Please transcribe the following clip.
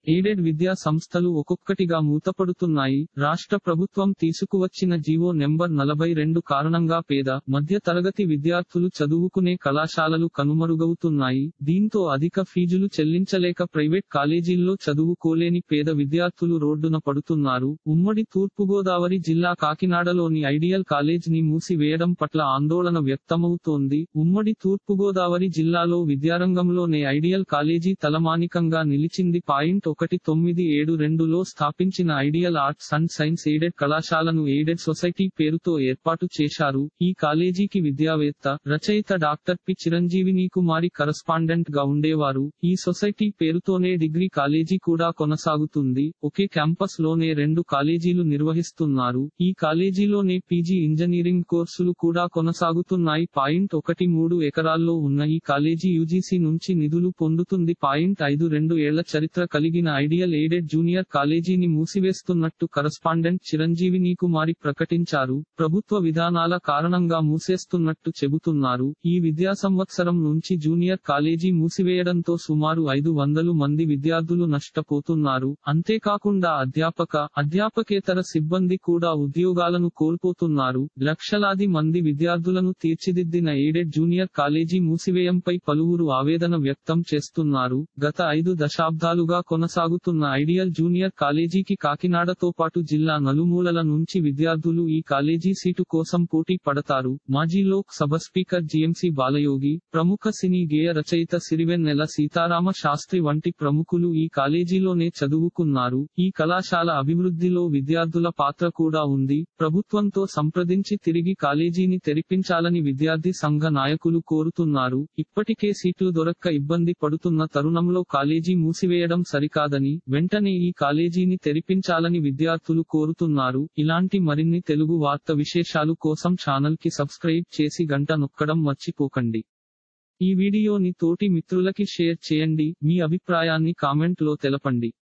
aided విద్యా సంస్థలు ఒక్కొక్కటిగా మూతపడుతున్నాయి రాష్ట్ర ప్రభుత్వం తీసుకువచ్చిన జీవో నెంబర్ నలభై రెండు కారణంగా పేద మధ్య తరగతి విద్యార్థులు చదువుకునే కళాశాలలు కనుమరుగవుతున్నాయి దీంతో అధిక ఫీజులు చెల్లించలేక ప్రైవేట్ కాలేజీల్లో చదువుకోలేని పేద విద్యార్థులు రోడ్డున పడుతున్నారు ఉమ్మడి తూర్పుగోదావరి జిల్లా కాకినాడలోని ఐడియల్ కాలేజ్ ని మూసివేయడం పట్ల ఆందోళన వ్యక్తమవుతోంది ఉమ్మడి తూర్పుగోదావరి జిల్లాలో విద్యారంగంలోనే ఐడియల్ కాలేజీ తలమానికంగా నిలిచింది పాయింట్ ఒకటి తొమ్మిది ఏడు రెండులో స్థాపించిన ideal arts and science aided కళాశాలను ఎయిడెడ్ సొసైటీ పేరుతో ఏర్పాటు చేశారు ఈ కాలేజీకి విద్యావేత్త రచయిత డాక్టర్ పి చిరంజీవిని కుమారి కరస్పాండెంట్ గా ఉండేవారు ఈ సొసైటీ పేరుతోనే డిగ్రీ కాలేజీ కూడా కొనసాగుతుంది ఒకే క్యాంపస్ లోనే రెండు కాలేజీలు నిర్వహిస్తున్నారు ఈ కాలేజీలోనే పీజీ ఇంజనీరింగ్ కోర్సులు కూడా కొనసాగుతున్నాయి పాయింట్ ఒకటి మూడు ఎకరాల్లో ఉన్న ఈ కాలేజీ యూజీసీ నుంచి నిధులు పొందుతుంది పాయింట్ ఐదు రెండు ఏళ్ల చరిత్ర కలిగిన ఐడియల్ ఎయిడెడ్ జూనియర్ కాలేజీని మూసివేస్తున్నట్టు కరస్పాండెంట్ చిరంజీవిని కుమారి ప్రకటించారు ప్రభుత్వ విధానాల కారణంగా మూసేస్తున్నట్టు చెబుతున్నారు ఈ విద్యా సంవత్సరం నుంచి జూనియర్ కాలేజీ మూసివేయడంతో సుమారు ఐదు వందలు మంది విద్యార్థులు నష్టపోతున్నారు అంతేకాకుండా అధ్యాపక అధ్యాపకేతర సిబ్బంది కూడా ఉద్యోగాలను కోల్పోతున్నారు లక్షలాది మంది విద్యార్థులను తీర్చిదిద్దిన ఎయిడెడ్ జూనియర్ కాలేజీ మూసివేయంపై పలువురు ఆవేదన వ్యక్తం చేస్తున్నారు గత ఐదు దశాబ్దాలుగా కొనసాగుతున్న ఐడియల్ జూనియర్ కాలేజీకి కాకినాడతో పాటు జిల్లా నలుమూలల నుంచి విద్యార్థులు ఈ కాలేజీ సీటు కోసం పోటీ పడతారు మాజీ లోక్ సభ స్పీకర్ జిఎంసి బాలయోగి ప్రముఖ సినీ గేయ రచయిత సిరివెన్నెల సీతారామ శాస్త్రి వంటి ప్రముఖులు ఈ కాలేజీలోనే చదువుకున్నారు ఈ కళాశాల అభివృద్ధిలో విద్యార్థుల పాత్ర కూడా ఉంది ప్రభుత్వంతో సంప్రదించి తిరిగి కాలేజీని తెరిపించాలని విద్యార్థి సంఘ నాయకులు కోరుతున్నారు ఇప్పటికే సీట్లు దొరక్క ఇబ్బంది పడుతున్న తరుణంలో కాలేజీ మూసివేయడం సరికాదని వెంటనే ఈ కాలేజీని తెరిపించాలని విద్యార్థులు కోరుతున్నారు ఇలాంటి మరిన్ని తెలుగు వార్త విశేషాలు కోసం ఛానల్ కి సబ్స్క్రైబ్ చేసి గంట నొక్కడం మర్చిపోకండి ఈ వీడియోని తోటి మిత్రులకి షేర్ చేయండి మీ అభిప్రాయాన్ని కామెంట్ లో తెలపండి